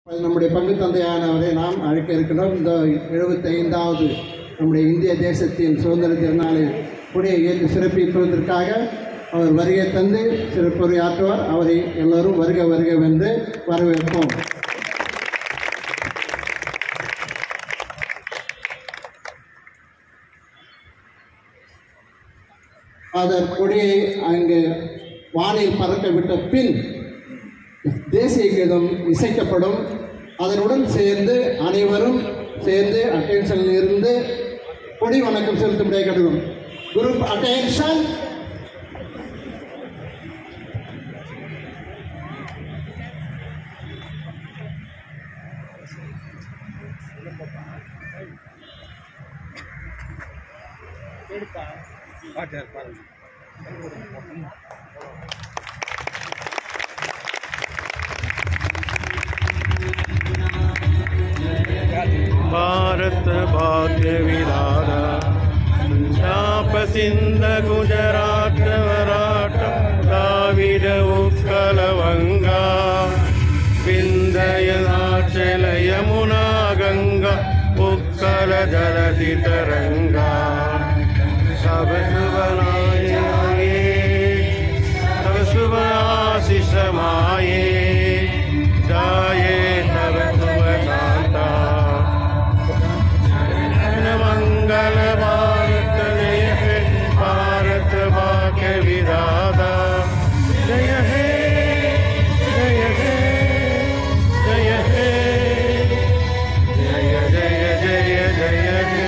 நம்முடைய பங்கு தந்தையானவரை நாம் அழைக்க இருக்கிறோம் இந்த எழுபத்தைந்தாவது நம்முடைய இந்திய தேசத்தின் சுதந்திர திருநாளில் கொடியை ஏற்றி சிறப்பிப்பதற்காக அவர் வருகை தந்து சிறப்புரையாற்றுவார் அவரை எல்லோரும் வருக வருக வென்று வரவேற்போம் அதன் கொடியை அங்கு வானில் பறக்க விட்ட பின் தேசிய கீதம் இசைக்கப்படும் அதனுடன் சேர்ந்து அனைவரும் சேர்ந்து அட்டென்ஷனில் இருந்து கொடி வணக்கம் செலுத்தும்படியாக கேட்டுக்கிறோம் குரூப் அட்டென்ஷன் भारत भाग्य विधाता पंजाब सिंध गुजरात मराठ द्राविड उत्कल वंगा विंध्यनाचल यमुना गंगा उत्कल जलधि तरंगा सब शुभ नाये सब शुभ आशीष माये जाये तब शुभ शांता मंगल भारत जय हे भारत भाग्य विधाता जय हे जय हे जय हे जय जय जय जय हे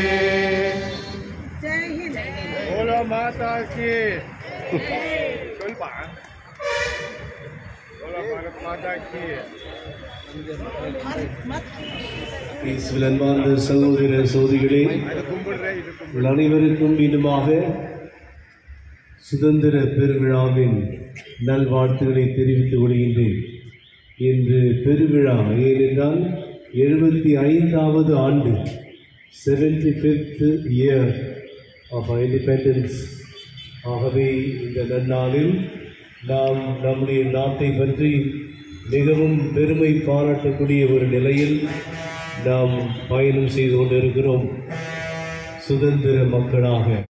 जय हिंद बोलो माता की सुन पा बोलो भारत माता की இயேசுவில் அன்பார்ந்த சகோதர சகோதரிகளே உங்கள் அனைவருக்கும் மீண்டுமாக சுதந்திர பெருவிழாவின் நல்வாழ்த்துக்களை தெரிவித்துக் கொள்கின்றேன் இன்று பெருவிழா ஏனென்றால் எழுபத்தி ஐந்தாவது ஆண்டு seventy fifth year of independence ஆகவே இந்த நன்னாளில் நாம் நம்முடைய நாட்டை பற்றி மிகவும் பெருமை பாராட்டக்கூடிய ஒரு நிலையில் நாம் பயணம் செய்து கொண்டிருக்கிறோம் சுதந்திர மக்களாக